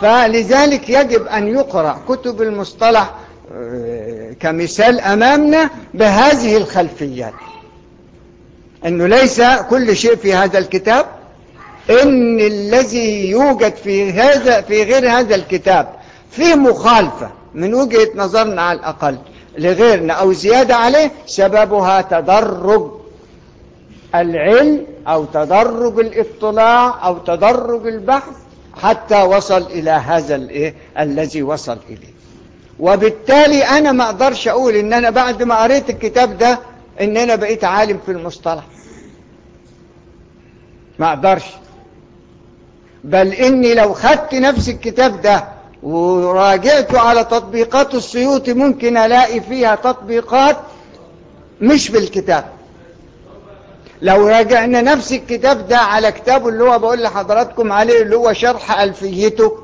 فلذلك يجب أن يقرأ كتب المصطلح كمثال أمامنا بهذه الخلفيات أنه ليس كل شيء في هذا الكتاب إن الذي يوجد في هذا في غير هذا الكتاب فيه مخالفة من وجهة نظرنا على الأقل لغيرنا أو زيادة عليه سببها تدرج العلم أو تدرج الاطلاع أو تدرج البحث حتى وصل إلى هذا الإيه الذي وصل إليه وبالتالي أنا ما أقدرش أقول إن أنا بعد ما قريت الكتاب ده إن أنا بقيت عالم في المصطلح ما أقدرش بل إني لو خدت نفس الكتاب ده وراجعته على تطبيقات السيوطي ممكن ألاقي فيها تطبيقات مش بالكتاب لو راجعنا نفس الكتاب ده على كتابه اللي هو بقول لحضراتكم عليه اللي هو شرح ألفيته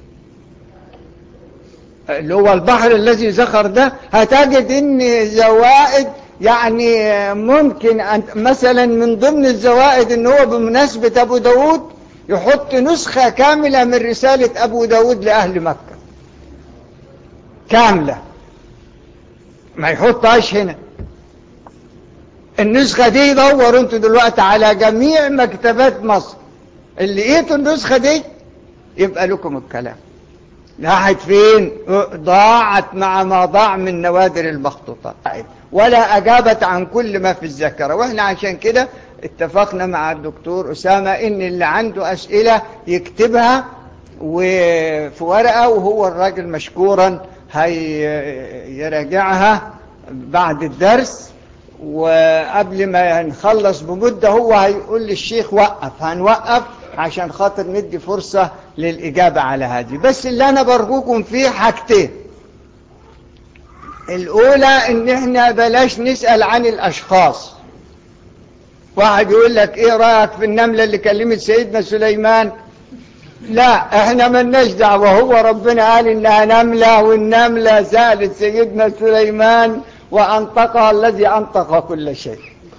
اللي هو البحر الذي زخر ده هتجد ان زوائد يعني ممكن أن مثلا من ضمن الزوائد ان هو بمناسبة ابو داود يحط نسخة كاملة من رسالة ابو داود لأهل مكة كاملة ما يحطهاش هنا النسخة دي دوروا انتوا دلوقتي على جميع مكتبات مصر اللي لقيتوا النسخة دي يبقى لكم الكلام راحت فين ضاعت مع ما ضاع من نوادر المخطوطات ولا أجابت عن كل ما في الذاكرة وإحنا عشان كده اتفقنا مع الدكتور أسامة إن اللي عنده أسئلة يكتبها وفي ورقة وهو الراجل مشكورا هيراجعها بعد الدرس وقبل ما نخلص بمدة هو هيقول للشيخ وقف هنوقف عشان خاطر ندي فرصة للإجابة على هذه بس اللي أنا برجوكم فيه حاجتين الأولى إن إحنا بلاش نسأل عن الأشخاص واحد يقول لك إيه رأيك في النملة اللي كلمت سيدنا سليمان لا إحنا ملناش دعوة هو ربنا قال إنها نملة والنملة سألت سيدنا سليمان وأنطقها الذي أنطق كل شيء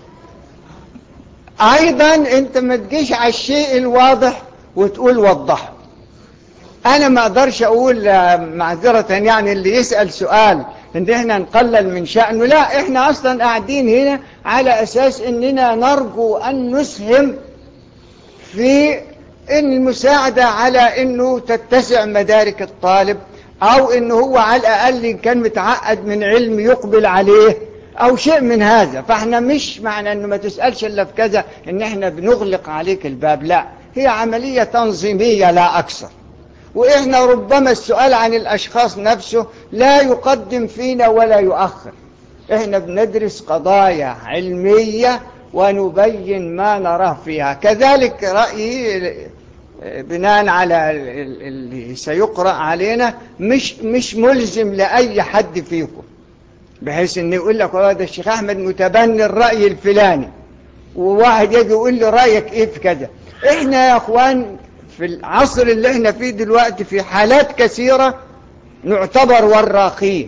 أيضا أنت ما تجيش على الشيء الواضح وتقول وضحه أنا ما أقدرش أقول معذرة يعني اللي يسأل سؤال إن إحنا نقلل من شأنه لا إحنا أصلا قاعدين هنا على أساس إننا نرجو أن نسهم في المساعدة على إنه تتسع مدارك الطالب أو إنه هو على الأقل إن كان متعقد من علم يقبل عليه أو شيء من هذا فإحنا مش معنى إنه ما تسألش إلا في كذا إن إحنا بنغلق عليك الباب لا هي عملية تنظيمية لا أكثر وإحنا ربما السؤال عن الأشخاص نفسه لا يقدم فينا ولا يؤخر إحنا بندرس قضايا علمية ونبين ما نراه فيها كذلك رأيي بناء على اللي سيقرأ علينا مش مش ملزم لأي حد فيكم بحيث انه يقول لك هذا الشيخ احمد متبني الرأي الفلاني وواحد يجي يقول لي رأيك ايه في كذا احنا يا اخوان في العصر اللي احنا فيه دلوقتي في حالات كثيرة نعتبر وراقين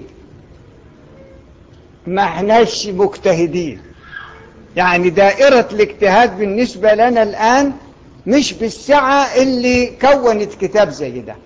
ما احناش مجتهدين يعني دائرة الاجتهاد بالنسبة لنا الآن مش بالسعة اللي كونت كتاب زي ده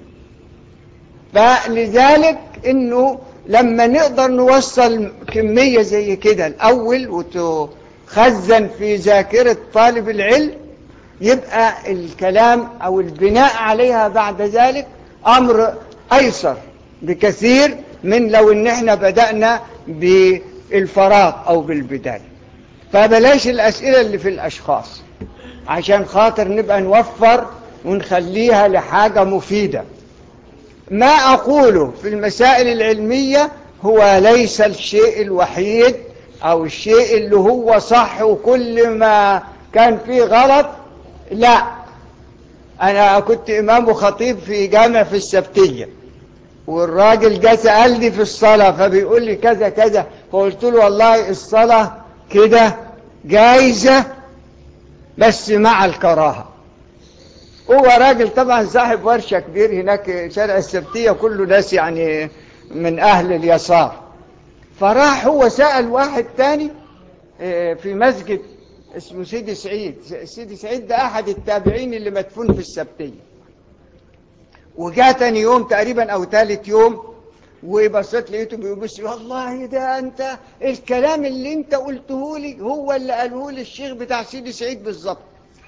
فلذلك انه لما نقدر نوصل كمية زي كده الأول وتخزن في ذاكرة طالب العلم يبقى الكلام أو البناء عليها بعد ذلك أمر أيسر بكثير من لو ان احنا بدأنا بالفراغ أو بالبداية فبلاش الأسئلة اللي في الأشخاص عشان خاطر نبقى نوفر ونخليها لحاجة مفيدة ما أقوله في المسائل العلمية هو ليس الشيء الوحيد أو الشيء اللي هو صح وكل ما كان فيه غلط لا أنا كنت إمام وخطيب في جامع في السبتية والراجل جاء سألني في الصلاة فبيقول لي كذا كذا فقلت له والله الصلاة كده جايزة بس مع الكراهة هو راجل طبعا صاحب ورشة كبير هناك شارع السبتية كله ناس يعني من أهل اليسار فراح هو سأل واحد تاني في مسجد اسمه سيدي سعيد سيدي سعيد ده أحد التابعين اللي مدفون في السبتية وجاء تاني يوم تقريبا او ثالث يوم وبصيت لقيته بيبص والله ده انت الكلام اللي انت قلته لي هو اللي قاله لي الشيخ بتاع سيدي سعيد بالظبط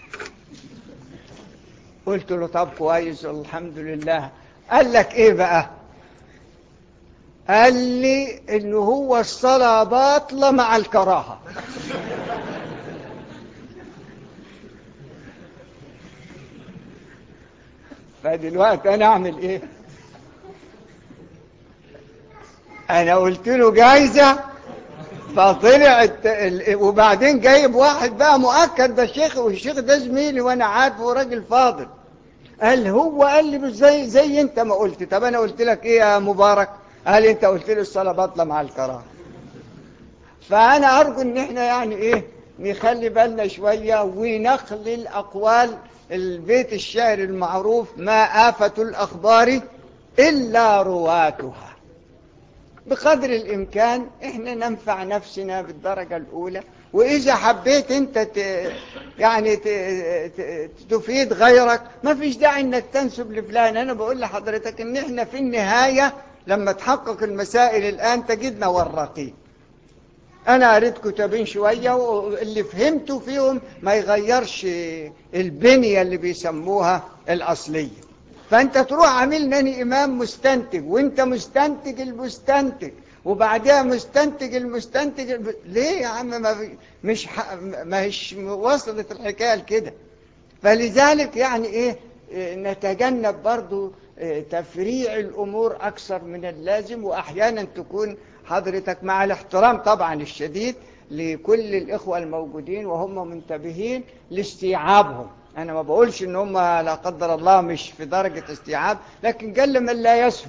قلت له طب كويس الحمد لله قال لك ايه بقى قال لي انه هو الصلاة باطلة مع الكراهة فدلوقتي انا اعمل ايه انا قلت له جايزة فطلع الت... ال... وبعدين جايب واحد بقى مؤكد ده الشيخ والشيخ ده زميلي وانا عارفه راجل فاضل قال هو قال لي مش زي زي انت ما قلت طب انا قلت لك ايه يا مبارك قال انت قلت لي الصلاه باطله مع الكراهه فانا ارجو ان احنا يعني ايه نخلي بالنا شويه ونخلي اقوال البيت الشعر المعروف ما آفة الأخبار إلا رواتها بقدر الإمكان إحنا ننفع نفسنا بالدرجة الأولى وإذا حبيت أنت ت... يعني ت... ت... تفيد غيرك ما فيش داعي أنك تنسب لفلان أنا بقول لحضرتك أن إحنا في النهاية لما تحقق المسائل الآن تجدنا ورقين أنا قريت كتابين شوية واللي فهمته فيهم ما يغيرش البنية اللي بيسموها الأصلية فأنت تروح عاملني إمام مستنتج وأنت مستنتج المستنتج وبعدها مستنتج المستنتج الب... ليه يا عم ما في... مش ح... ما هيش وصلت الحكاية لكده فلذلك يعني إيه نتجنب برضو تفريع الأمور أكثر من اللازم وأحيانا تكون حضرتك مع الاحترام طبعا الشديد لكل الإخوة الموجودين وهم منتبهين لاستيعابهم أنا ما بقولش إن هم لا قدر الله مش في درجة استيعاب لكن قل من لا يسهو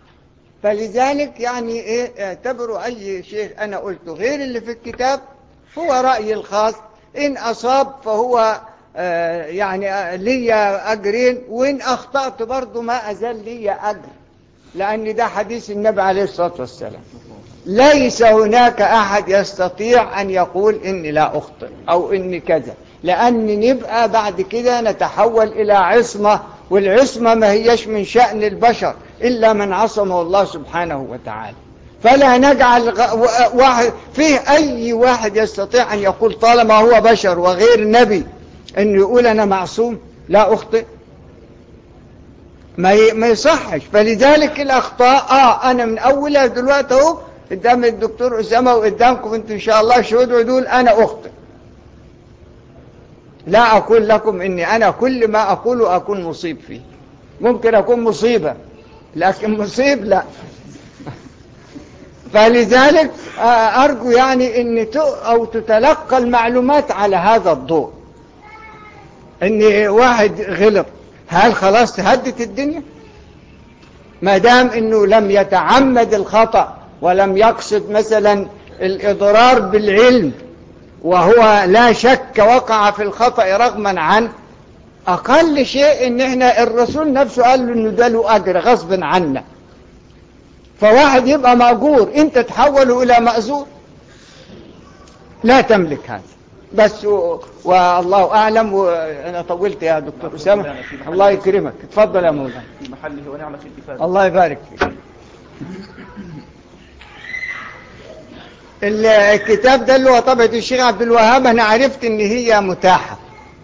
فلذلك يعني إيه اعتبروا أي شيء أنا قلته غير اللي في الكتاب هو رأيي الخاص إن أصاب فهو آه يعني لي أجرين وإن أخطأت برضو ما أزال لي أجر لأن ده حديث النبي عليه الصلاة والسلام ليس هناك أحد يستطيع أن يقول إني لا أخطئ أو إني كذا لأن نبقى بعد كده نتحول إلى عصمة والعصمة ما هيش من شأن البشر إلا من عصمه الله سبحانه وتعالى فلا نجعل واحد فيه أي واحد يستطيع أن يقول طالما هو بشر وغير نبي أن يقول أنا معصوم لا أخطئ ما ما يصحش فلذلك الأخطاء آه أنا من أولها دلوقتي أهو قدام الدكتور أسامة وقدامكم أنتم إن شاء الله شهود عدول أنا أخطئ لا أقول لكم إني أنا كل ما أقوله أكون مصيب فيه ممكن أكون مصيبة لكن مصيب لا فلذلك أرجو يعني أن أو تتلقى المعلومات على هذا الضوء أن واحد غلط هل خلاص تهدت الدنيا ما دام أنه لم يتعمد الخطأ ولم يقصد مثلا الإضرار بالعلم وهو لا شك وقع في الخطأ رغما عنه أقل شيء إن إحنا الرسول نفسه قال له إنه ده له أجر غصب عنا فواحد يبقى مأجور أنت تحوله إلى مأزور لا تملك هذا بس و... والله أعلم وأنا طولت يا دكتور أسامة الله يكرمك اتفضل يا مولانا في محله ونعمة الاتفاق الله يبارك فيك الكتاب ده اللي هو طبعة الشيخ عبد الوهاب أنا عرفت إن هي متاحة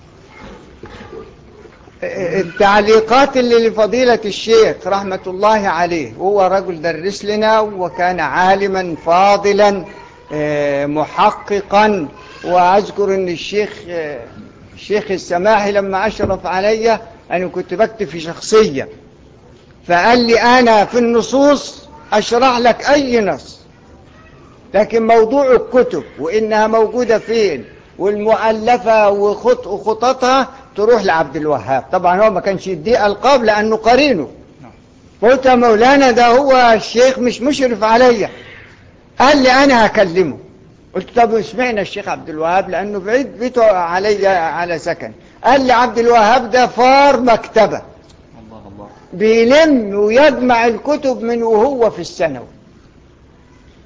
التعليقات اللي لفضيلة الشيخ رحمة الله عليه هو رجل درس لنا وكان عالما فاضلا محققا وأذكر أن الشيخ الشيخ السماحي لما أشرف علي أنا كنت بكتب في شخصية فقال لي أنا في النصوص أشرح لك أي نص لكن موضوع الكتب وإنها موجودة فين والمؤلفة وخط وخططها تروح لعبد الوهاب طبعا هو ما كانش يديه ألقاب لأنه قرينه قلت يا مولانا ده هو الشيخ مش مشرف عليا قال لي أنا هكلمه قلت طب اشمعنى الشيخ عبد الوهاب لأنه بعيد بيته علي على سكن قال لي عبد الوهاب ده فار مكتبة الله الله بيلم ويجمع الكتب من وهو في الثانوي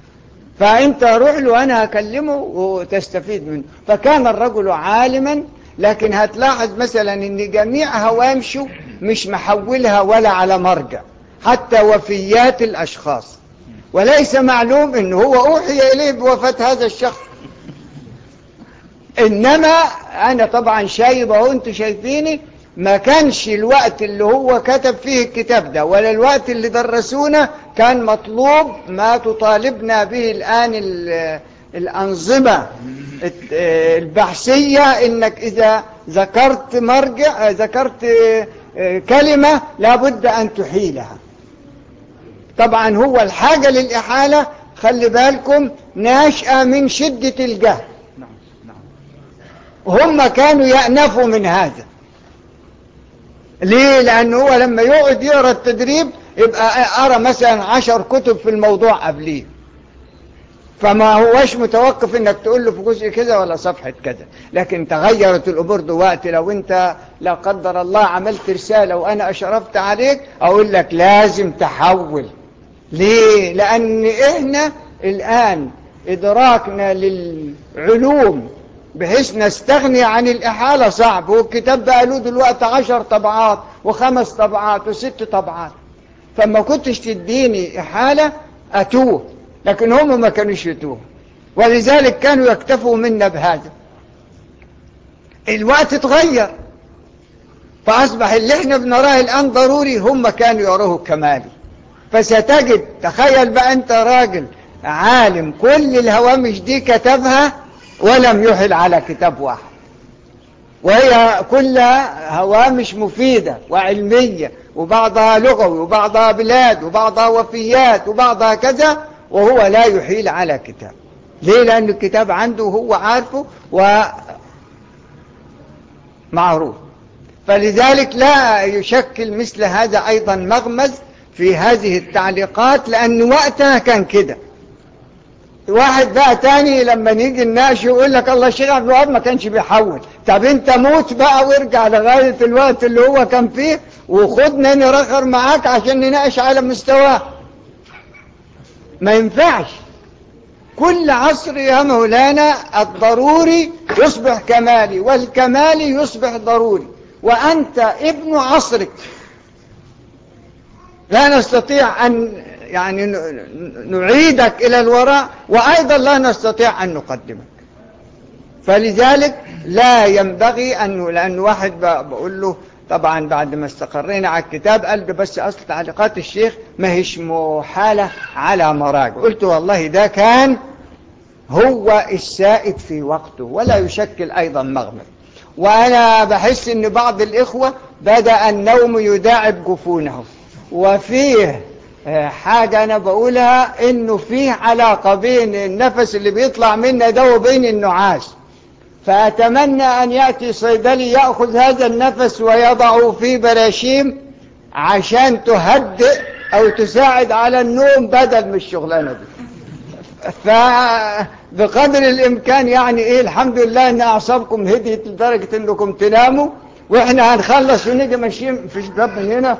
فأنت روح له أنا هكلمه وتستفيد منه فكان الرجل عالما لكن هتلاحظ مثلا ان جميع هوامشه مش محولها ولا على مرجع حتى وفيات الاشخاص وليس معلوم ان هو اوحي اليه بوفاة هذا الشخص انما انا طبعا شايب اهو انتوا شايفيني ما كانش الوقت اللي هو كتب فيه الكتاب ده ولا الوقت اللي درسونا كان مطلوب ما تطالبنا به الآن ال- الأنظمة الت- البحثية إنك إذا ذكرت مرجع ذكرت كلمة لابد أن تحيلها طبعا هو الحاجة للإحالة خلي بالكم ناشئة من شدة الجهل نعم نعم هم كانوا يأنفوا من هذا ليه لأنه هو لما يقعد يقرأ التدريب يبقى أرى مثلا عشر كتب في الموضوع قبليه فما هوش متوقف انك تقول له في جزء كذا ولا صفحة كذا لكن تغيرت الامور دلوقتي لو انت لا قدر الله عملت رسالة وانا اشرفت عليك اقول لك لازم تحول ليه لان احنا الان ادراكنا للعلوم بحيث نستغني عن الإحالة صعب والكتاب بقى له دلوقتي عشر طبعات وخمس طبعات وست طبعات فما كنتش تديني إحالة أتوه لكن هم ما كانوش يتوه ولذلك كانوا يكتفوا منا بهذا الوقت اتغير فأصبح اللي احنا بنراه الآن ضروري هم كانوا يروه كمالي فستجد تخيل بقى انت راجل عالم كل الهوامش دي كتبها ولم يحل على كتاب واحد وهي كلها هوامش مفيدة وعلمية وبعضها لغوي وبعضها بلاد وبعضها وفيات وبعضها كذا وهو لا يحيل على كتاب ليه لأن الكتاب عنده هو عارفه ومعروف فلذلك لا يشكل مثل هذا أيضا مغمز في هذه التعليقات لأن وقتها كان كده واحد بقى تاني لما نيجي نناقش يقول لك الله الشيخ عبد الوهاب ما كانش بيحول طب انت موت بقى وارجع لغاية الوقت اللي هو كان فيه وخدنا نرخر معاك عشان نناقش على مستواه ما ينفعش كل عصر يا مولانا الضروري يصبح كمالي والكمالي يصبح ضروري وأنت ابن عصرك لا نستطيع أن يعني نعيدك إلى الوراء وأيضا لا نستطيع أن نقدمك فلذلك لا ينبغي أنه لأن واحد بقول له طبعا بعد ما استقرينا على الكتاب قال ده بس أصل تعليقات الشيخ ما هيش محالة على مراجع قلت والله ده كان هو السائد في وقته ولا يشكل أيضا مغمر وأنا بحس أن بعض الإخوة بدأ النوم يداعب جفونه وفيه حاجة أنا بقولها إنه فيه علاقة بين النفس اللي بيطلع منا ده وبين النعاس فأتمنى أن يأتي صيدلي يأخذ هذا النفس ويضعه في براشيم عشان تهدئ أو تساعد على النوم بدل من الشغلانة دي فبقدر الإمكان يعني إيه الحمد لله أن أعصابكم هديت لدرجة أنكم تناموا وإحنا هنخلص ونيجي ماشيين في باب من هنا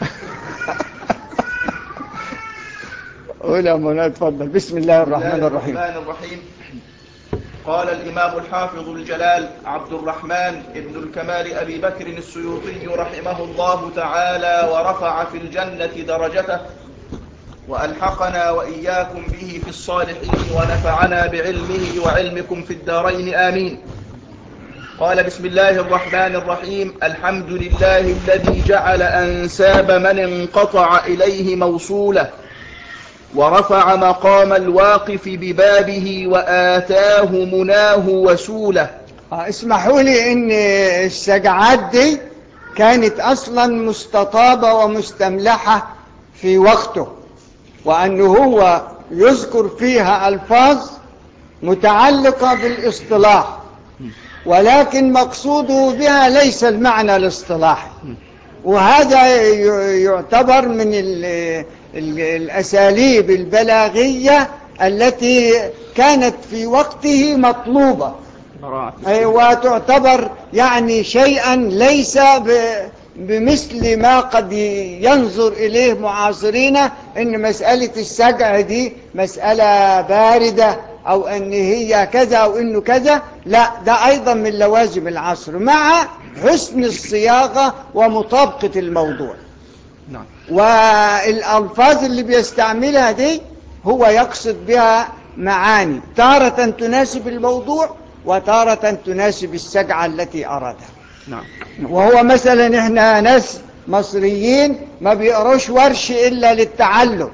قول يا مولانا اتفضل بسم الله الرحمن الرحيم الرحمن الرحيم قال الإمام الحافظ الجلال عبد الرحمن ابن الكمال أبي بكر السيوطي رحمه الله تعالى ورفع في الجنة درجته وألحقنا وإياكم به في الصالحين ونفعنا بعلمه وعلمكم في الدارين آمين قال بسم الله الرحمن الرحيم الحمد لله الذي جعل أنساب من انقطع إليه موصوله ورفع مقام الواقف ببابه وآتاه مناه وسوله اسمحوا لي ان السجعات دي كانت اصلا مستطابة ومستملحة في وقته وانه هو يذكر فيها الفاظ متعلقة بالاصطلاح ولكن مقصوده بها ليس المعنى الاصطلاحي وهذا يعتبر من الأساليب البلاغية التي كانت في وقته مطلوبة وتعتبر يعني شيئا ليس بمثل ما قد ينظر إليه معاصرين إن مسألة السجع دي مسألة باردة أو أن هي كذا أو أنه كذا لا ده أيضا من لوازم العصر مع حسن الصياغة ومطابقة الموضوع نعم والألفاظ اللي بيستعملها دي هو يقصد بها معاني تارة تناسب الموضوع وتارة تناسب السجعة التي أرادها نعم وهو مثلا احنا ناس مصريين ما بيقروش ورش إلا للتعلم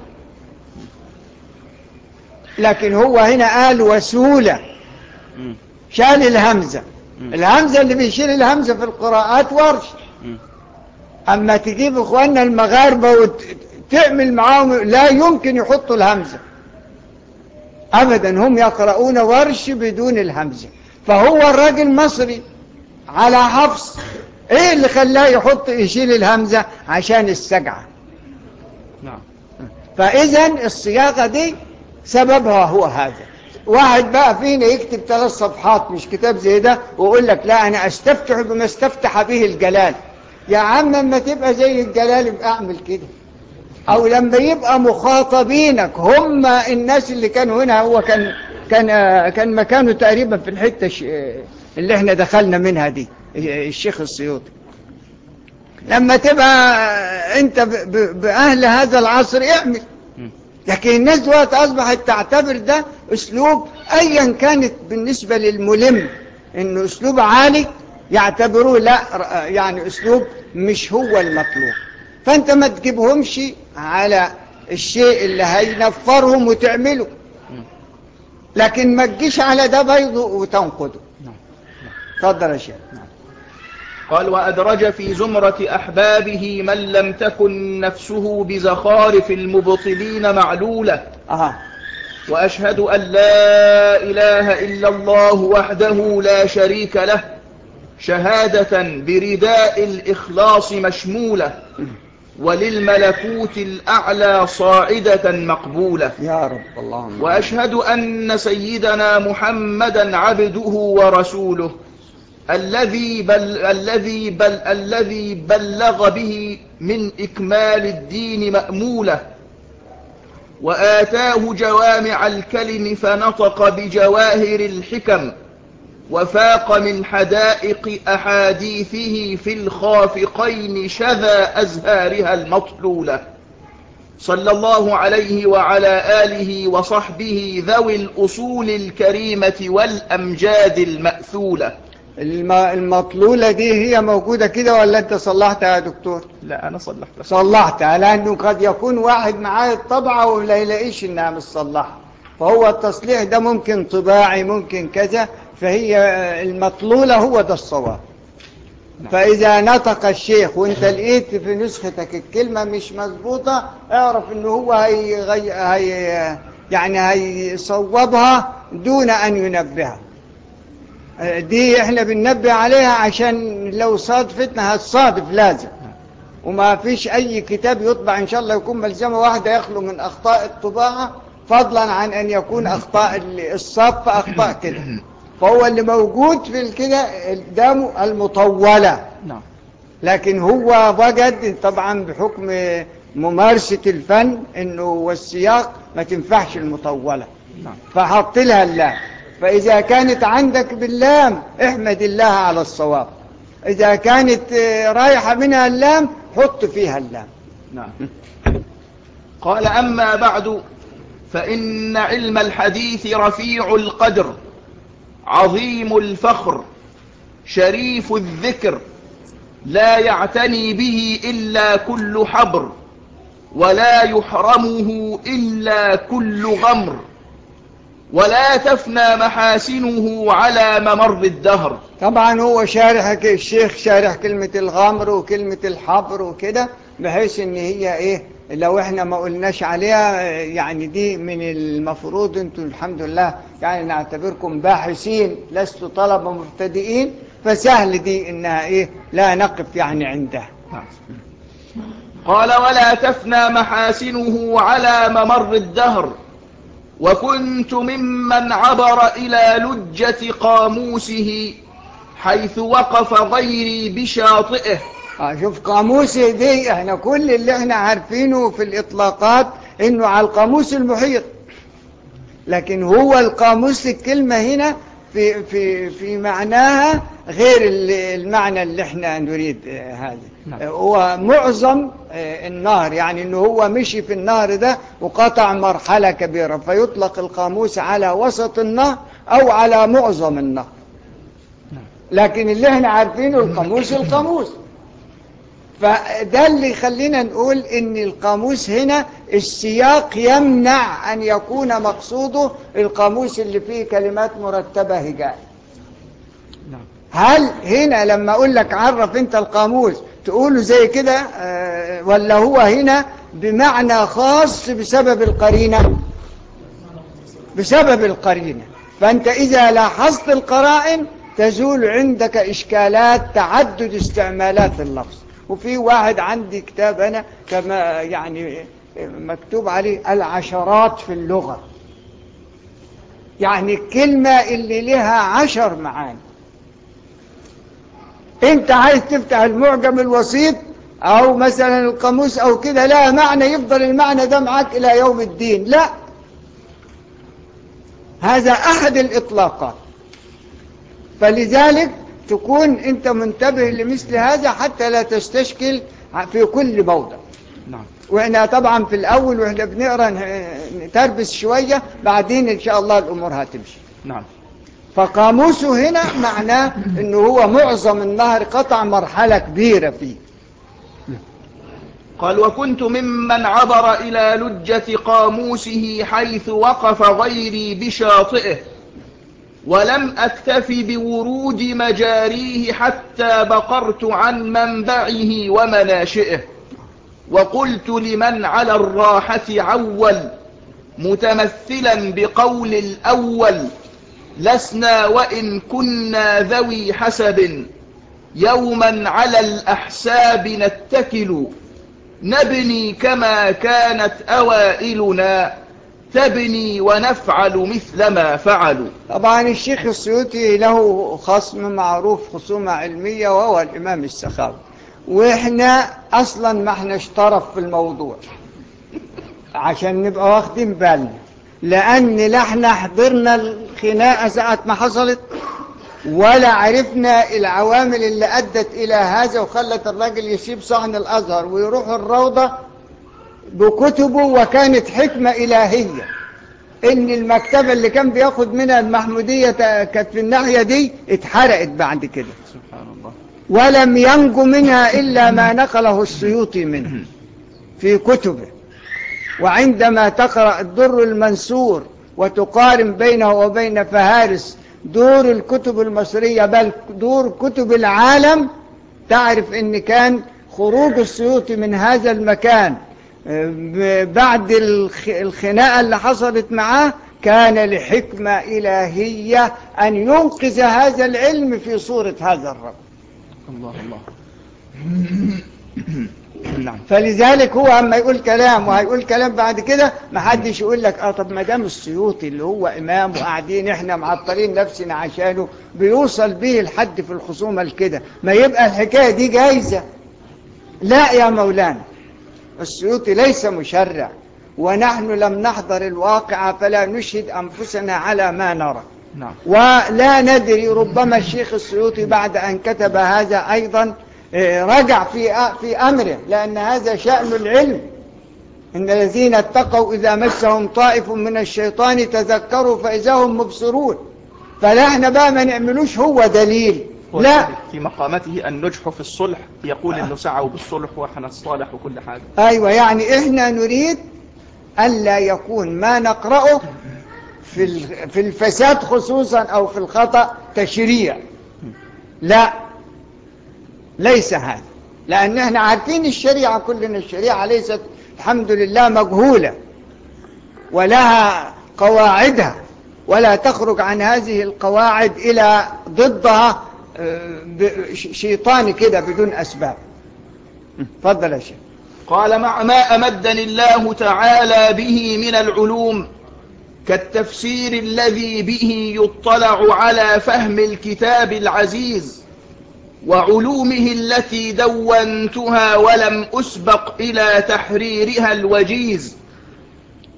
لكن هو هنا قال وسولة مم. شال الهمزة مم. الهمزة اللي بيشيل الهمزة في القراءات ورش مم. أما تجيب إخواننا المغاربة وتعمل معاهم لا يمكن يحطوا الهمزة أبدا هم يقرؤون ورش بدون الهمزة فهو الراجل مصري على حفص إيه اللي خلاه يحط يشيل الهمزة عشان السجعة نعم فإذا الصياغة دي سببها هو هذا واحد بقى فينا يكتب ثلاث صفحات مش كتاب زي ده ويقول لك لا أنا أستفتح بما استفتح به الجلال يا عم لما تبقى زي الجلال يبقى أعمل كده أو لما يبقى مخاطبينك هم الناس اللي كانوا هنا هو كان كان كان مكانه تقريبا في الحتة ش- اللي احنا دخلنا منها دي الشيخ السيوطي لما تبقى انت ب- ب- بأهل هذا العصر اعمل مم. لكن الناس دلوقتي أصبحت تعتبر ده أسلوب أيا كانت بالنسبة للملم إنه أسلوب عالي يعتبروه لا ر- يعني أسلوب مش هو المطلوب فأنت ما تجيبهمش على الشيء اللي هينفرهم وتعمله مم. لكن ما تجيش على ده بيضه وتنقده نعم تفضل يا شيخ قال وأدرج في زمرة أحبابه من لم تكن نفسه بزخارف المبطلين معلولة أها وأشهد أن لا إله إلا الله وحده لا شريك له شهادة برداء الإخلاص مشمولة وللملكوت الأعلى صاعدة مقبولة يا رب اللهم وأشهد أن سيدنا محمدا عبده ورسوله الذي بل الذي بل الذي بلغ به من إكمال الدين مأمولة وآتاه جوامع الكلم فنطق بجواهر الحكم وفاق من حدائق أحاديثه في الخافقين شذا أزهارها المطلولة صلى الله عليه وعلى آله وصحبه ذوي الأصول الكريمة والأمجاد المأثولة الم- المطلولة دي هي موجودة كده ولا أنت صلحتها يا دكتور؟ لا أنا صلحت صلحتها لأنه قد يكون واحد معاه الطبعة ولا يلاقيش إنها متصلحة فهو التصليح ده ممكن طباعي ممكن كذا فهي المطلولة هو ده الصواب فإذا نطق الشيخ وانت لقيت في نسختك الكلمة مش مظبوطة اعرف انه هو هي هي يعني هيصوبها دون ان ينبهها دي احنا بننبه عليها عشان لو صادفتنا هتصادف لازم وما فيش اي كتاب يطبع ان شاء الله يكون ملزمه واحده يخلو من اخطاء الطباعه فضلا عن ان يكون اخطاء الصف اخطاء كده فهو اللي موجود في الكده قدامه المطوله نعم لكن هو وجد طبعا بحكم ممارسه الفن انه والسياق ما تنفعش المطوله نعم فحط لها اللام فإذا كانت عندك باللام احمد الله على الصواب إذا كانت آه، رايحة منها اللام حط فيها اللام نعم قال أما بعد فإن علم الحديث رفيع القدر عظيم الفخر شريف الذكر لا يعتني به إلا كل حبر ولا يحرمه إلا كل غمر ولا تفنى محاسنه على ممر الدهر طبعا هو شارح ك- الشيخ شارح كلمة الغمر وكلمة الحبر وكده بحيث ان هي ايه لو احنا ما قلناش عليها آه، يعني دي من المفروض انتم الحمد لله يعني نعتبركم باحثين لستوا طلبة مبتدئين فسهل دي انها ايه لا نقف يعني عندها قال ولا تفنى محاسنه على ممر الدهر وكنت ممن عبر إلى لجة قاموسه حيث وقف غيري بشاطئه آه، شوف قاموس دي احنا كل اللي احنا عارفينه في الاطلاقات انه على القاموس المحيط لكن هو القاموس الكلمة هنا في, في, في معناها غير المعنى اللي احنا نريد هذا نعم. هو معظم النهر يعني انه هو مشي في النهر ده وقطع مرحلة كبيرة فيطلق القاموس على وسط النهر او على معظم النهر لكن اللي احنا عارفينه القاموس القاموس فده اللي يخلينا نقول ان القاموس هنا السياق يمنع ان يكون مقصوده القاموس اللي فيه كلمات مرتبة هجاء نعم هل هنا لما اقول لك عرف انت القاموس تقوله زي كده آه، ولا هو هنا بمعنى خاص بسبب القرينة بسبب القرينة فانت اذا لاحظت القرائن تزول عندك اشكالات تعدد استعمالات اللفظ وفي واحد عندي كتاب انا كما يعني مكتوب عليه العشرات في اللغة يعني الكلمة اللي لها عشر معاني انت عايز تفتح المعجم الوسيط او مثلا القاموس او كده لا معنى يفضل المعنى ده معاك الى يوم الدين لا هذا احد الاطلاقات فلذلك تكون انت منتبه لمثل هذا حتى لا تستشكل في كل موضع نعم واحنا طبعا في الاول واحنا بنقرا نتربس شوية بعدين ان شاء الله الامور هتمشي نعم فقاموسه هنا معناه انه هو معظم النهر قطع مرحلة كبيرة فيه قال وكنت ممن عبر إلى لجة قاموسه حيث وقف غيري بشاطئه ولم أكتف بورود مجاريه حتى بقرت عن منبعه ومناشئه وقلت لمن على الراحة عول متمثلا بقول الأول لسنا وإن كنا ذوي حسب يوما على الأحساب نتكل نبني كما كانت أوائلنا تبني ونفعل مثل ما فعلوا طبعا الشيخ السيوطي له خصم معروف خصومة علمية وهو الإمام السخاوي وإحنا أصلا ما احناش طرف في الموضوع عشان نبقى واخدين بالنا لأن لا احنا حضرنا الخناقة ساعة ما حصلت ولا عرفنا العوامل اللي أدت إلى هذا وخلت الراجل يسيب صحن الأزهر ويروح الروضة بكتبه وكانت حكمة إلهية إن المكتبة اللي كان بياخد منها المحمودية كانت في الناحية دي اتحرقت بعد كده سبحان الله ولم ينجو منها إلا ما نقله السيوطي منه في كتبه وعندما تقرأ الدر المنسور وتقارن بينه وبين فهارس دور الكتب المصرية بل دور كتب العالم تعرف ان كان خروج السيوطي من هذا المكان بعد الخناقة اللي حصلت معاه كان لحكمة إلهية أن ينقذ هذا العلم في صورة هذا الرب الله الله نعم فلذلك هو اما يقول كلام وهيقول كلام بعد كده ما حدش يقول لك اه طب ما دام السيوطي اللي هو امام وقاعدين احنا معطلين نفسنا عشانه بيوصل به الحد في الخصومه لكده ما يبقى الحكايه دي جايزه لا يا مولانا السيوطي ليس مشرع ونحن لم نحضر الواقع فلا نشهد انفسنا على ما نرى نعم ولا ندري ربما الشيخ السيوطي بعد أن كتب هذا أيضا رجع في في أمره لأن هذا شأن العلم إن الذين اتقوا إذا مسهم طائف من الشيطان تذكروا فإذا هم مبصرون فلا احنا بقى ما نعملوش هو دليل لا في مقامته النجح في الصلح يقول انه سعوا بالصلح وحنصالح وكل حاجة أيوة يعني إحنا نريد ألا يكون ما نقرأه في ال- في الفساد خصوصا أو في الخطأ تشريع لا ليس هذا لأن احنا عارفين الشريعة كلنا الشريعة ليست الحمد لله مجهولة ولها قواعدها ولا تخرج عن هذه القواعد إلى ضدها آه، ب- ش- شيطان كده بدون أسباب فضل يا شيخ قال مع ما أمدني الله تعالى به من العلوم كالتفسير الذي به يطلع على فهم الكتاب العزيز وعلومه التي دونتها ولم أسبق إلى تحريرها الوجيز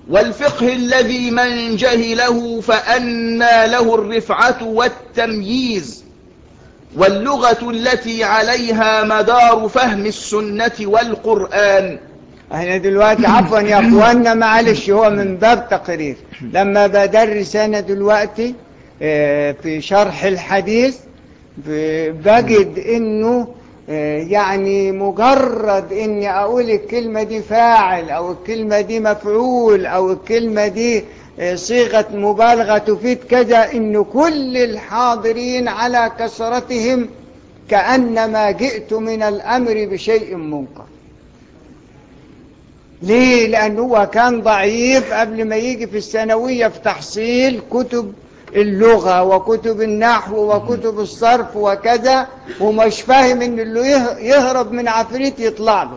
والفقه الذي من جهله فأنى له الرفعة والتمييز واللغة التي عليها مدار فهم السنة والقرآن احنا دلوقتي عفوا يا اخوانا معلش هو من باب تقرير لما بدرس انا دلوقتي آه، في شرح الحديث ب- بجد انه آه، يعني مجرد اني اقول الكلمة دي فاعل او الكلمة دي مفعول او الكلمة دي آه، صيغة مبالغة تفيد كذا ان كل الحاضرين على كثرتهم كأنما جئت من الامر بشيء منكر ليه لأنه هو كان ضعيف قبل ما يجي في الثانوية في تحصيل كتب اللغة وكتب النحو وكتب الصرف وكذا ومش فاهم ان اللي يه- يهرب من عفريت يطلع له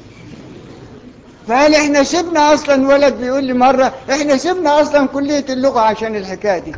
فقال احنا سيبنا اصلا ولد بيقول لي مرة احنا سيبنا اصلا كلية اللغة عشان الحكاية دي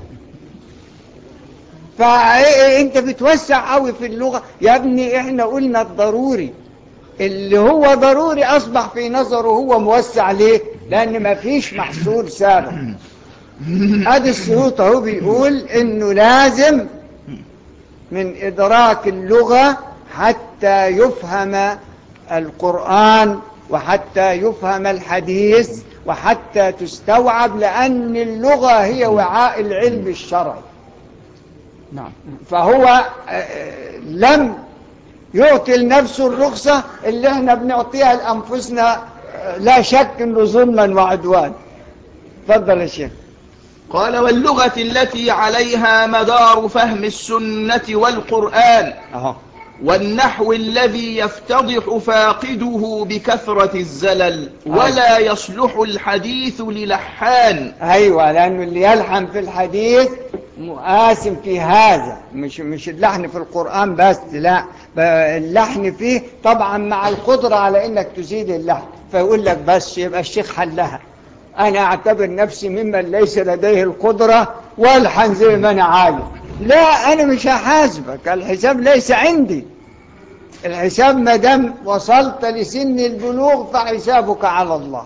فانت بتوسع قوي في اللغة يا ابني احنا قلنا الضروري اللي هو ضروري أصبح في نظره هو موسع ليه لأن ما فيش محصول سابق ادي السيوط اهو بيقول انه لازم من ادراك اللغة حتى يفهم القرآن وحتى يفهم الحديث وحتى تستوعب لأن اللغة هي وعاء العلم الشرعي نعم فهو آه، لم يعطي لنفسه الرخصة اللي احنا بنعطيها لأنفسنا آه، لا شك انه ظلما وعدوان تفضل يا شيخ قال واللغة التي عليها مدار فهم السنة والقرآن اهو والنحو الذي يفتضح فاقده بكثرة الزلل ولا يصلح الحديث للحان ايوه لانه اللي يلحن في الحديث مقاسم في هذا مش مش اللحن في القرآن بس لا ب- اللحن فيه طبعا مع القدرة على انك تزيد اللحن فيقول لك بس يبقى الشيخ حلها انا اعتبر نفسي ممن ليس لديه القدرة والحن زي ما انا عايز لا انا مش هحاسبك الحساب ليس عندي الحساب ما دام وصلت لسن البلوغ فحسابك على الله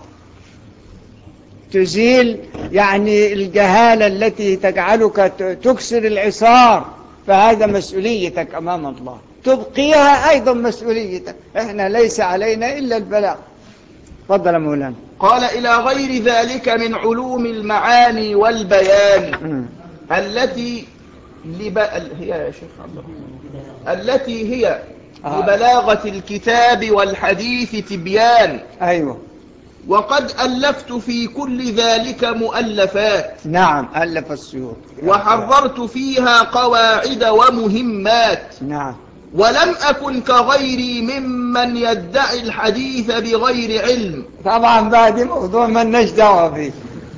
تزيل يعني الجهالة التي تجعلك ت- تكسر العصار فهذا مسؤوليتك أمام الله تبقيها أيضا مسؤوليتك إحنا ليس علينا إلا البلاغ تفضل يا مولانا قال إلى غير ذلك من علوم المعاني والبيان مم. التي لب... هي يا شيخ عبد الرحمن التي هي آه. لبلاغة الكتاب والحديث تبيان أيوه وقد ألفت في كل ذلك مؤلفات نعم ألف السيوط وحررت فيها قواعد ومهمات نعم ولم أكن كغيري ممن يدعي الحديث بغير علم طبعا بقى دي موضوع ما لناش دعوة فيه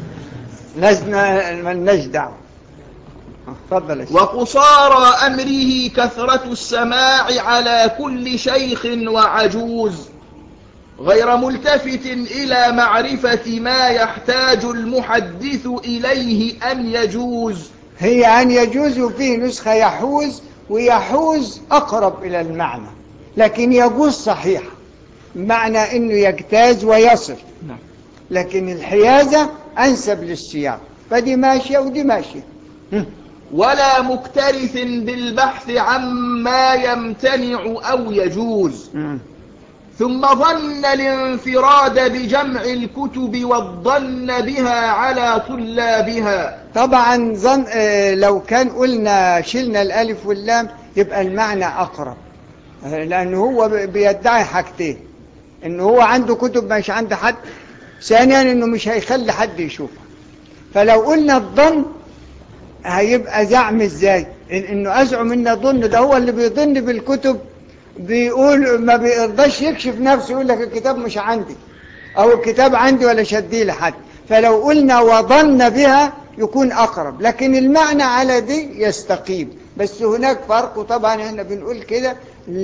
لسنا ما لناش دعوة تفضل يا شيخ. وقصارى أمره كثرة السماع على كل شيخ وعجوز غير ملتفت إلى معرفة ما يحتاج المحدث إليه أن يجوز هي أن يجوز فيه نسخة يحوز ويحوز أقرب إلى المعنى لكن يجوز صحيح معنى أنه يجتاز ويصل نعم لكن الحيازة أنسب للسياق فدي ماشية ودي ماشية هم. ولا مكترث بالبحث عما يمتنع أو يجوز مم. ثم ظن الانفراد بجمع الكتب والظن بها على طلابها طبعا ظن آه، لو كان قلنا شلنا الألف واللام يبقى المعنى أقرب آه، لأنه هو ب- بيدعي حاجتين إنه هو عنده كتب مش عند حد ثانيا إنه مش هيخلي حد يشوفها فلو قلنا الظن هيبقى زعم ازاي إن انه ازعم ان اظن ده هو اللي بيظن بالكتب بيقول ما بيرضاش يكشف نفسه يقول لك الكتاب مش عندي او الكتاب عندي ولا شديه لحد فلو قلنا وظن بها يكون اقرب لكن المعنى على دي يستقيم بس هناك فرق وطبعا احنا بنقول كده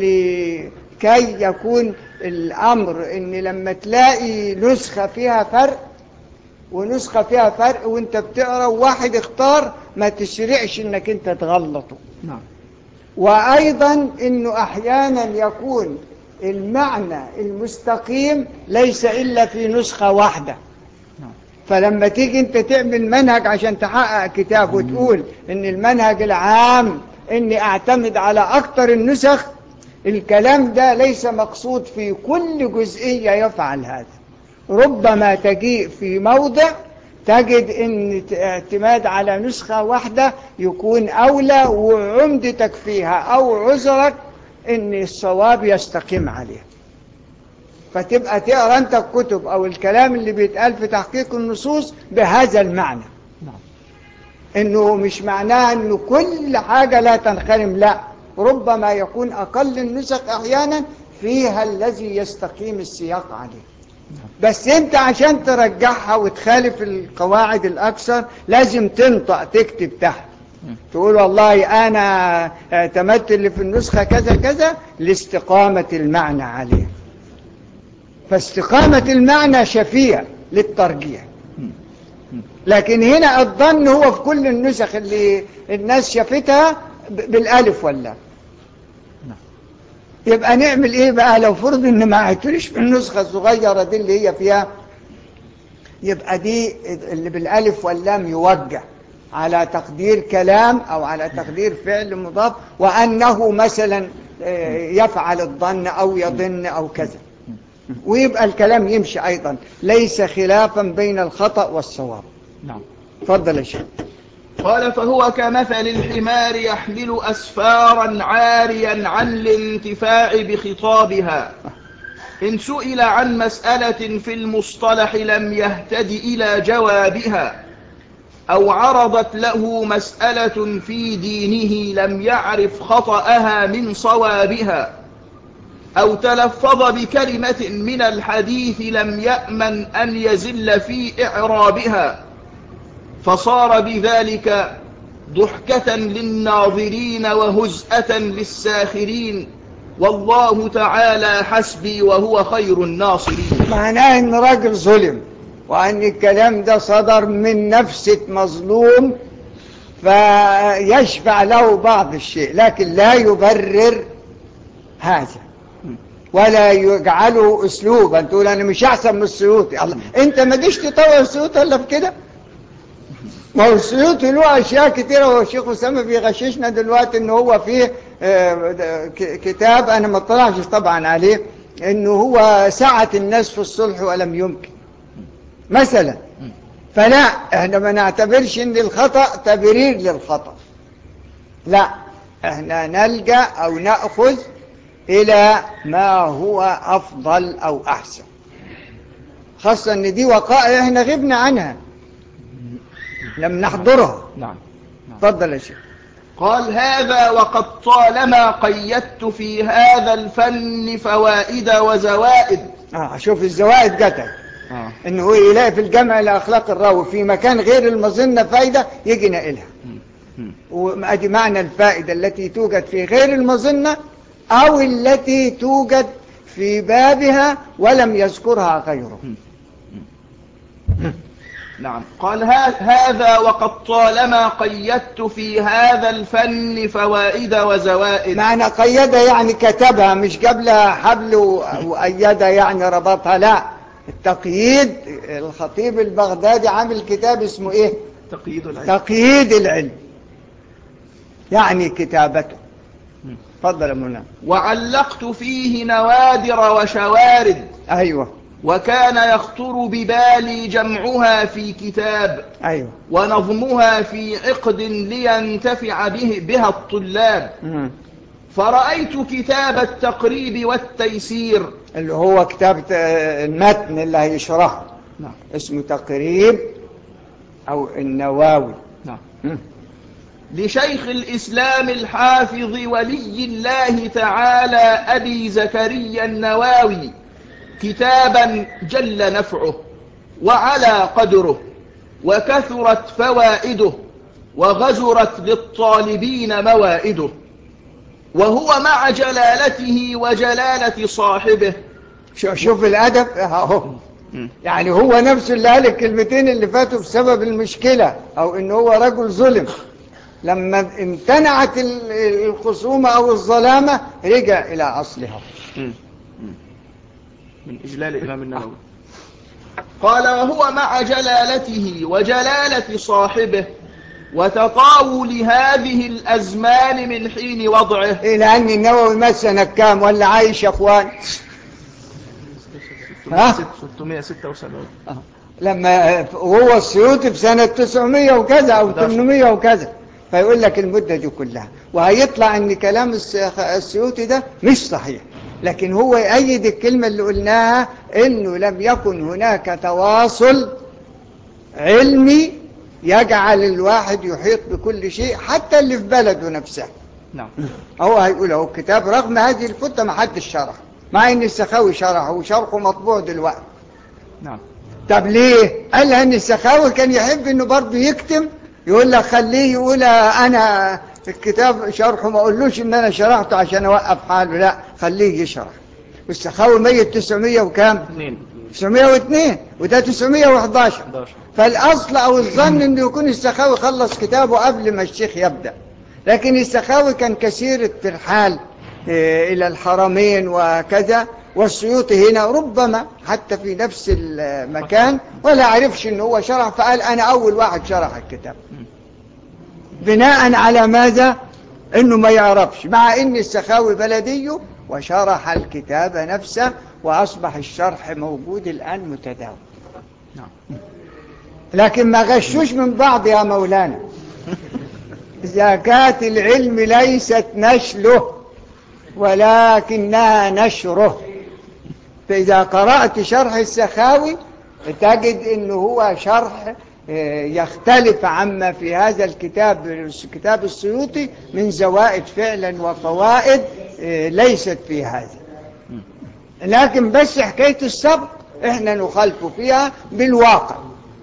لكي يكون الامر ان لما تلاقي نسخة فيها فرق ونسخة فيها فرق وانت بتقرا وواحد اختار ما تشرعش انك انت تغلطه نعم وايضا انه احيانا يكون المعنى المستقيم ليس الا في نسخة واحدة نعم فلما تيجي انت تعمل منهج عشان تحقق كتاب وتقول ان المنهج العام اني اعتمد على اكتر النسخ الكلام ده ليس مقصود في كل جزئية يفعل هذا ربما تجيء في موضع تجد ان اعتماد على نسخة واحدة يكون اولى وعمدتك فيها او عذرك ان الصواب يستقيم عليه فتبقى تقرا انت الكتب او الكلام اللي بيتقال في تحقيق النصوص بهذا المعنى نعم انه مش معناه انه كل حاجة لا تنخرم لا ربما يكون اقل النسخ احيانا فيها الذي يستقيم السياق عليه بس انت عشان ترجعها وتخالف القواعد الاكثر لازم تنطق تكتب تحت تقول والله انا اعتمدت اللي في النسخة كذا كذا لاستقامة المعنى عليه فاستقامة المعنى شفيع للترجيح لكن هنا الظن هو في كل النسخ اللي الناس شافتها ب- بالالف واللام يبقى نعمل ايه بقى لو فرض ان ما عدتليش في النسخة الصغيرة دي اللي هي فيها يبقى دي اللي بالالف واللام يوجه على تقدير كلام او على تقدير فعل مضاف وانه مثلا آه، يفعل الظن او يظن او كذا ويبقى الكلام يمشي ايضا ليس خلافا بين الخطأ والصواب نعم تفضل يا شيخ قال فهو كمثل الحمار يحمل أسفارا عاريا عن الانتفاع بخطابها إن سئل عن مسألة في المصطلح لم يهتد إلى جوابها أو عرضت له مسألة في دينه لم يعرف خطأها من صوابها أو تلفظ بكلمة من الحديث لم يأمن أن يزل في إعرابها فصار بذلك ضحكة للناظرين وهزءة للساخرين والله تعالى حسبي وهو خير الناصرين معناه ان راجل ظلم وان الكلام ده صدر من نفسة مظلوم فيشفع له بعض الشيء لكن لا يبرر هذا ولا يجعله اسلوبا تقول انا مش احسن من السيوطي الله انت ما جيش تطور السيوطي الا في كده ما هو السيوطي له اشياء كتيره والشيخ اسامه بيغششنا دلوقتي ان هو فيه آه، ده ك- كتاب انا ما اطلعش طبعا عليه انه هو سعة الناس في الصلح ولم يمكن مثلا فلا احنا ما نعتبرش ان الخطأ تبرير للخطأ لا احنا نلجأ او نأخذ الى ما هو افضل او احسن خاصة ان دي وقائع احنا غبنا عنها لم نحضرها نعم تفضل يا شيخ قال هذا وقد طالما قيدت في هذا الفن فوائد وزوائد اه شوف الزوائد جتك آه. انه هو يلاقي في الجمع لاخلاق الراوي في مكان غير المظنة فايدة يجي ناقلها مم. وادي معنى الفائدة التي توجد في غير المظنة او التي توجد في بابها ولم يذكرها غيره نعم قال ها- هذا وقد طالما قيدت في هذا الفن فوائد وزوائد معنى قيدها يعني كتبها مش جاب لها حبل و- وأيدها يعني ربطها لا التقييد الخطيب البغدادي عامل كتاب اسمه ايه تقييد العلم تقييد العلم يعني كتابته تفضل يا منى وعلقت فيه نوادر وشوارد ايوه وكان يخطر ببالي جمعها في كتاب ايوه ونظمها في عقد لينتفع به بها الطلاب مم. فرأيت كتاب التقريب والتيسير اللي هو كتاب آه، المتن اللي هيشرحه نعم اسمه تقريب او النواوي نعم مم. لشيخ الإسلام الحافظ ولي الله تعالى أبي زكريا النواوي كتابا جل نفعه وعلى قدره وكثرت فوائده وغزرت للطالبين موائده وهو مع جلالته وجلالة صاحبه شو- شوف الادب اهو مم. يعني هو نفسه اللي قال الكلمتين اللي فاتوا بسبب المشكلة او ان هو رجل ظلم لما امتنعت ال- الخصومة او الظلامة رجع الى اصلها مم. مم. من إجلال الإمام النووي قال وهو مع جلالته وجلالة صاحبه وتطاول هذه الأزمان من حين وضعه إلى أن النووي مات سنة كام ولا عايش يا أخوان 676 لما وهو السيوطي في سنة 900 وكذا أو 800 وكذا فيقول لك المدة دي كلها وهيطلع ان كلام الس- السيوطي ده مش صحيح لكن هو يأيد الكلمة اللي قلناها انه لم يكن هناك تواصل علمي يجعل الواحد يحيط بكل شيء حتى اللي في بلده نفسه نعم هو هيقول اهو الكتاب رغم هذه الفتة ما حدش شرح مع ان السخاوي شرحه وشرحه مطبوع دلوقتي نعم طب ليه قال لان السخاوي كان يحب انه برضه يكتم يقول لك خليه يقول انا الكتاب شرحه ما اقولوش ان انا شرحته عشان اوقف حاله لا خليه يشرح والسخاوي ميت 900 وكام 2 902 وده 911 11 فالاصل او الظن انه يكون السخاوي خلص كتابه قبل ما الشيخ يبدا لكن السخاوي كان كثير الترحال إيه، الى الحرمين وكذا والسيوطي هنا ربما حتى في نفس المكان ولا عرفش ان هو شرح فقال انا اول واحد شرح الكتاب بناء على ماذا انه ما يعرفش مع ان السخاوي بلدي وشرح الكتاب نفسه واصبح الشرح موجود الان متداول نعم لكن ما غشوش من بعض يا مولانا زكاة العلم ليست نشله ولكنها نشره فإذا قرأت شرح السخاوي تجد أنه هو شرح آه، يختلف عما في هذا الكتاب كتاب السيوطي من زوائد فعلا وفوائد آه، ليست في هذا لكن بس حكاية السبق احنا نخالف فيها بالواقع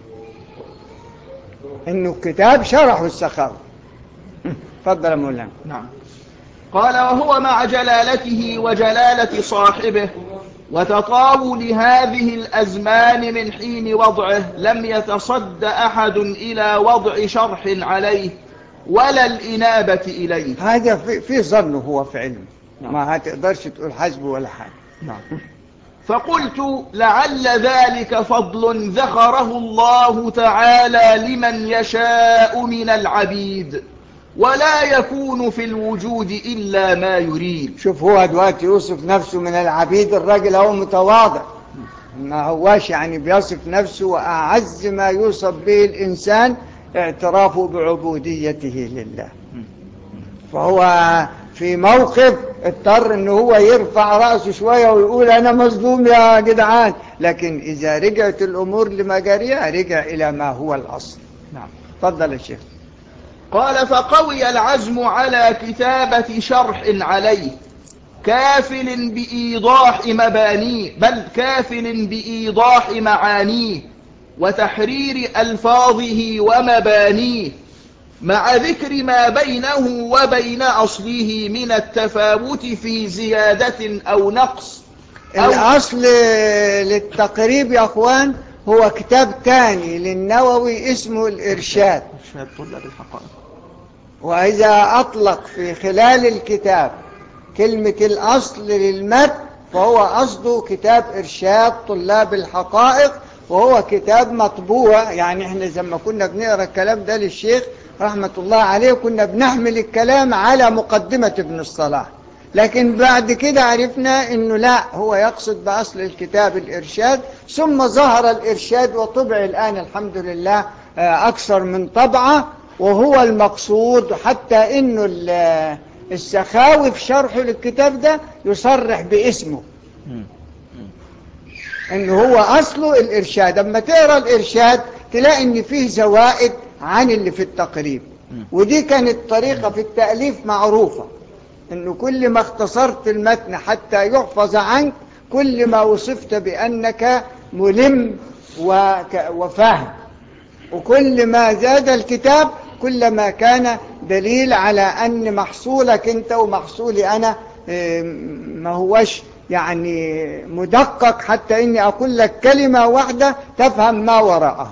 انه الكتاب شرحه السخاوي تفضل يا مولانا نعم قال وهو مع جلالته وجلالة صاحبه وتطاول هذه الأزمان من حين وضعه لم يتصد أحد إلى وضع شرح عليه ولا الإنابة إليه هذا في, في ظنه هو في علم نعم. ما هتقدرش تقول حسبه ولا حاجة نعم فقلت لعل ذلك فضل ذكره الله تعالى لمن يشاء من العبيد ولا يكون في الوجود إلا ما يريد شوف هو دلوقتي يوصف نفسه من العبيد الراجل هو متواضع ما هواش يعني بيصف نفسه وأعز ما يوصف به الإنسان اعترافه بعبوديته لله فهو في موقف اضطر ان هو يرفع رأسه شوية ويقول انا مظلوم يا جدعان لكن اذا رجعت الامور لمجاريها رجع الى ما هو الاصل نعم تفضل يا شيخ قال فقوي العزم على كتابة شرح عليه كافل بإيضاح مبانيه بل كافل بإيضاح معانيه وتحرير ألفاظه ومبانيه مع ذكر ما بينه وبين أصله من التفاوت في زيادة أو نقص أو الاصل للتقريب يا اخوان هو كتاب تاني للنووي اسمه الارشاد إرشاد طلاب الحقائق وإذا أطلق في خلال الكتاب كلمة الأصل للمتن فهو قصده كتاب إرشاد طلاب الحقائق وهو كتاب مطبوع يعني احنا زي ما كنا بنقرأ الكلام ده للشيخ رحمة الله عليه كنا بنحمل الكلام على مقدمة ابن الصلاح لكن بعد كده عرفنا انه لا هو يقصد بأصل الكتاب الإرشاد ثم ظهر الإرشاد وطبع الآن الحمد لله آه، أكثر من طبعة وهو المقصود حتى انه ال- السخاوي في شرحه للكتاب ده يصرح باسمه مم. انه هو اصله الارشاد اما تقرا الارشاد تلاقي ان فيه زوائد عن اللي في التقريب مم. ودي كانت طريقة في التأليف معروفة انه كل ما اختصرت المتن حتى يحفظ عنك كل ما وصفت بانك ملم وك- وفاهم وكل ما زاد الكتاب كلما كان دليل على أن محصولك أنت ومحصولي أنا إيه، ما هوش يعني مدقق حتى إني أقول لك كلمة واحدة تفهم ما وراءها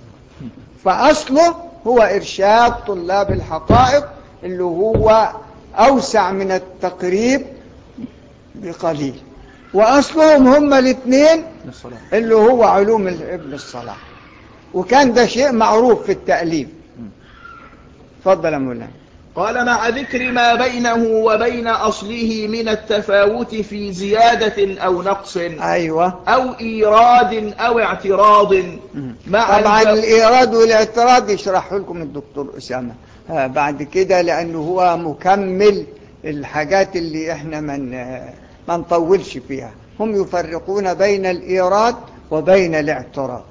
فأصله هو إرشاد طلاب الحقائق اللي هو أوسع من التقريب بقليل وأصلهم هما الاثنين الصلاة اللي هو علوم ابن الصلاح وكان ده شيء معروف في التأليف تفضل يا مولانا قال مع ذكر ما بينه وبين أصله من التفاوت في زيادة أو نقص أيوة أو إيراد أو اعتراض مع طبعا الج- الإيراد والاعتراض يشرحه لكم الدكتور أسامة آه، بعد كده لأنه هو مكمل الحاجات اللي احنا من ما نطولش فيها هم يفرقون بين الإيراد وبين الاعتراض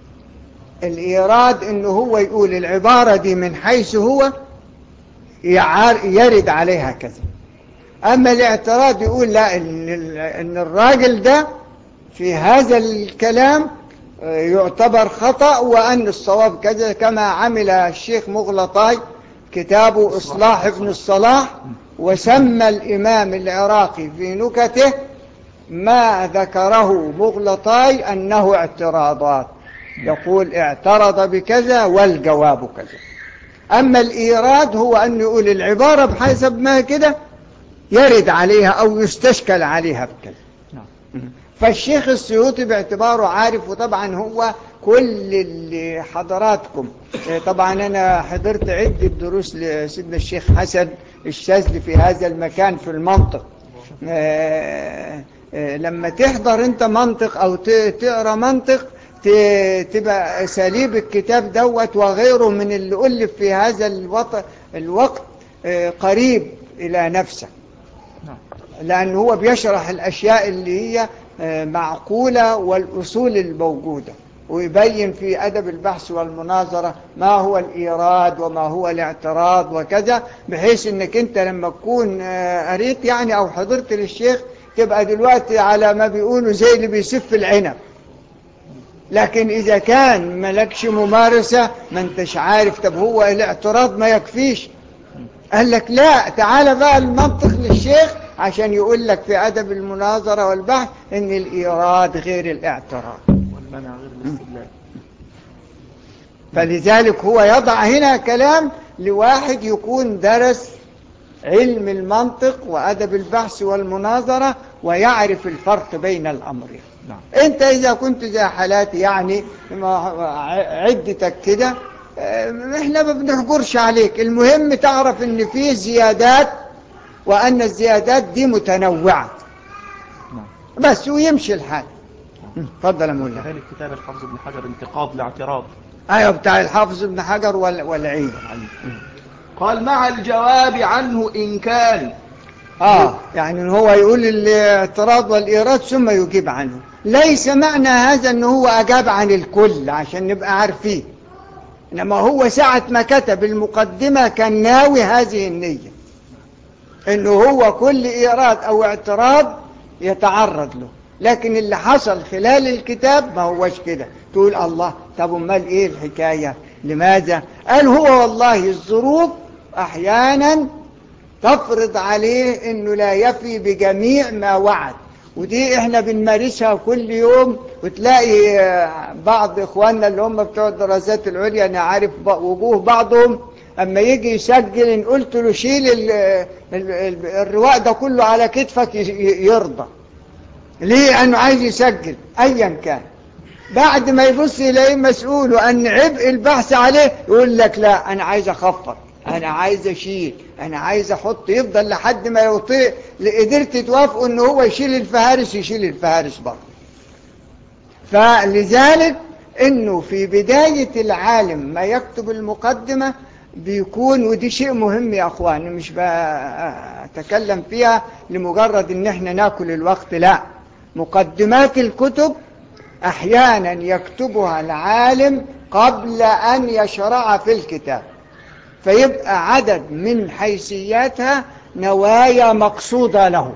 الإيراد إنه هو يقول العبارة دي من حيث هو يعار- يرد عليها كذا أما الاعتراض يقول لا إن ال- إن الراجل ده في هذا الكلام آه، يعتبر خطأ وأن الصواب كذا كما عمل الشيخ مغلطاي كتابه إصلاح ابن الصلاح وسمى الإمام العراقي في نكته ما ذكره مغلطاي أنه اعتراضات يقول اعترض بكذا والجواب كذا أما الإيراد هو أن يقول العبارة بحسب ما كده يرد عليها أو يستشكل عليها بكذا نعم. فالشيخ السيوطي باعتباره عارف وطبعا هو كل اللي حضراتكم آه، طبعا أنا حضرت عدة دروس لسيدنا الشيخ حسن الشاذلي في هذا المكان في المنطق آه، آه، لما تحضر انت منطق او ت- تقرا منطق ت- تبقى اساليب الكتاب دوت وغيره من اللي ألف في هذا الوط- الوقت آه، قريب الى نفسك نعم لأن هو بيشرح الأشياء اللي هي آه، معقولة والأصول الموجودة ويبين في أدب البحث والمناظرة ما هو الإيراد وما هو الاعتراض وكذا بحيث أنك أنت لما تكون آه، قريت يعني أو حضرت للشيخ تبقى دلوقتي على ما بيقولوا زي اللي بيسف العنب لكن إذا كان ملكش ممارسة ما انتش عارف طب هو الاعتراض ما يكفيش قال لك لا تعال بقى المنطق للشيخ عشان يقول لك في أدب المناظرة والبحث إن الإيراد غير الاعتراض والمنع غير الاستدلال فلذلك هو يضع هنا كلام لواحد يكون درس علم المنطق وأدب البحث والمناظرة ويعرف الفرق بين الأمرين نعم انت اذا كنت زي حالاتي يعني ما- عدتك كده اه، احنا ما بنحجرش عليك المهم تعرف ان فيه زيادات وان الزيادات دي متنوعة نعم بس ويمشي الحال اتفضل يا مولانا كذلك كتاب الحافظ ابن حجر انتقاض الاعتراض ايوه بتاع الحافظ ابن حجر وال- والعين قال مع الجواب عنه إن كان اه يعني ان هو يقول الاعتراض والايراد ثم يجيب عنه ليس معنى هذا ان هو اجاب عن الكل عشان نبقى عارفين انما هو ساعة ما كتب المقدمة كان ناوي هذه النية انه هو كل ايراد او اعتراض يتعرض له لكن اللي حصل خلال الكتاب ما هوش كده تقول الله طب امال ايه الحكاية لماذا قال هو والله الظروف احيانا تفرض عليه انه لا يفي بجميع ما وعد ودي احنا بنمارسها كل يوم وتلاقي آه، بعض اخواننا اللي هم بتوع الدراسات العليا انا عارف ب- وجوه بعضهم اما يجي يسجل ان قلت له شيل ال- ال- ال- الرواق ده كله على كتفك ي- ي- يرضى ليه انه عايز يسجل ايا كان بعد ما يبص يلاقيه مسؤول وان عبء البحث عليه يقول لك لا انا عايز اخفض انا عايز اشيل انا عايز احط يفضل لحد ما يطيق قدرت توافقوا ان هو يشيل الفهارس يشيل الفهارس برضه فلذلك انه في بداية العالم ما يكتب المقدمة بيكون ودي شيء مهم يا اخوان مش بتكلم فيها لمجرد ان احنا ناكل الوقت لا مقدمات الكتب احيانا يكتبها العالم قبل ان يشرع في الكتاب فيبقى عدد من حيثياتها نوايا مقصودة له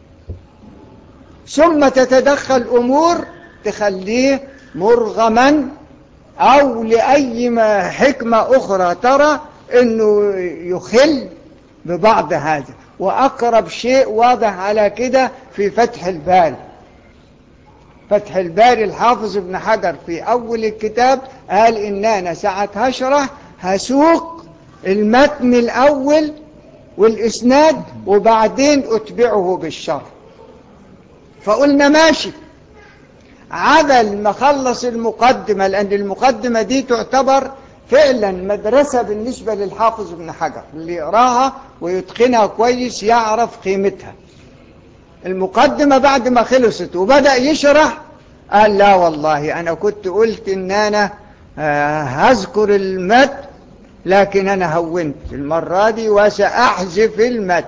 ثم تتدخل أمور تخليه مرغما أو لأي ما حكمة أخرى ترى أنه يخل ببعض هذا وأقرب شيء واضح على كده في فتح البال فتح الباري الحافظ ابن حجر في أول الكتاب قال إن أنا ساعة هشرح هسوق المتن الأول والإسناد وبعدين أتبعه بالشرح فقلنا ماشي عدل ما خلص المقدمة لأن المقدمة دي تعتبر فعلا مدرسة بالنسبة للحافظ ابن حجر اللي يقراها ويتقنها كويس يعرف قيمتها المقدمة بعد ما خلصت وبدأ يشرح قال لا والله أنا كنت قلت إن أنا آه، هذكر المد لكن أنا هونت المرة دي وسأحذف المد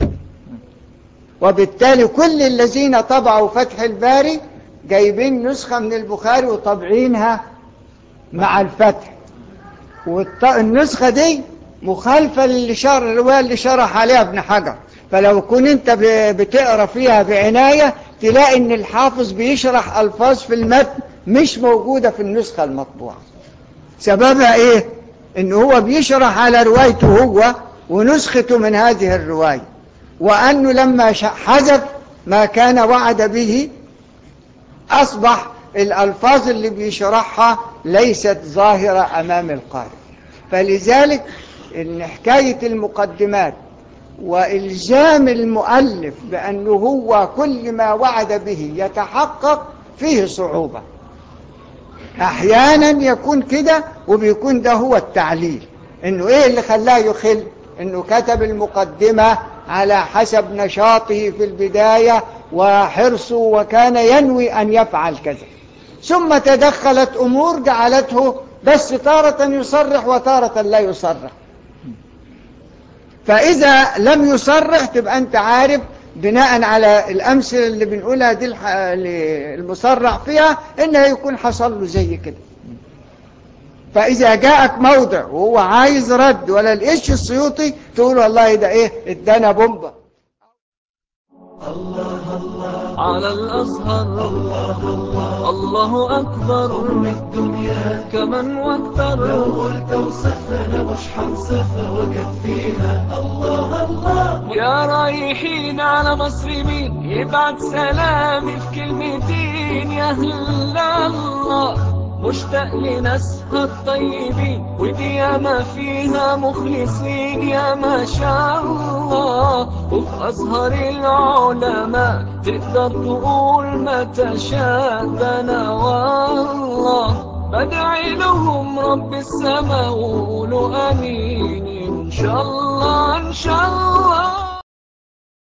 وبالتالي كل الذين طبعوا فتح الباري جايبين نسخة من البخاري وطبعينها مع الفتح والنسخة دي مخالفة للي شرح الرواية اللي شرح عليها ابن حجر فلو كنت انت ب- بتقرا فيها بعناية تلاقي ان الحافظ بيشرح الفاظ في المتن مش موجودة في النسخة المطبوعة سببها ايه ان هو بيشرح على روايته هو ونسخته من هذه الرواية وانه لما ش- حذف ما كان وعد به أصبح الألفاظ اللي بيشرحها ليست ظاهرة أمام القارئ فلذلك إن حكاية المقدمات وإلزام المؤلف بأنه هو كل ما وعد به يتحقق فيه صعوبة أحيانا يكون كده وبيكون ده هو التعليل إنه إيه اللي خلاه يخل إنه كتب المقدمة على حسب نشاطه في البداية وحرصه وكان ينوي أن يفعل كذا ثم تدخلت أمور جعلته بس تارة يصرح وتارة لا يصرح فإذا لم يصرح تبقى أنت عارف بناء على الأمثلة اللي بنقولها دي الح- اللي المصرح فيها إنه يكون حصل له زي كده فإذا جاءك موضع وهو عايز رد ولا لقيتش السيوطي تقول والله ده إيه ادانا بومبا على الأزهر الله أكبر الدنيا كمن واكثر لو قلت وصفنا مش حنصفها وكفيها الله الله يا رايحين على مصر مين يبعت سلامي في كلمتين يا أهل الله مشتاق لناسها الطيبين ودي ياما فيها مخلصين يا ما شاء الله وفي أزهر العلماء تقدر تقول ما تشاء ده أنا والله بدعي لهم رب السماء وقولوا أمين إن شاء الله إن شاء الله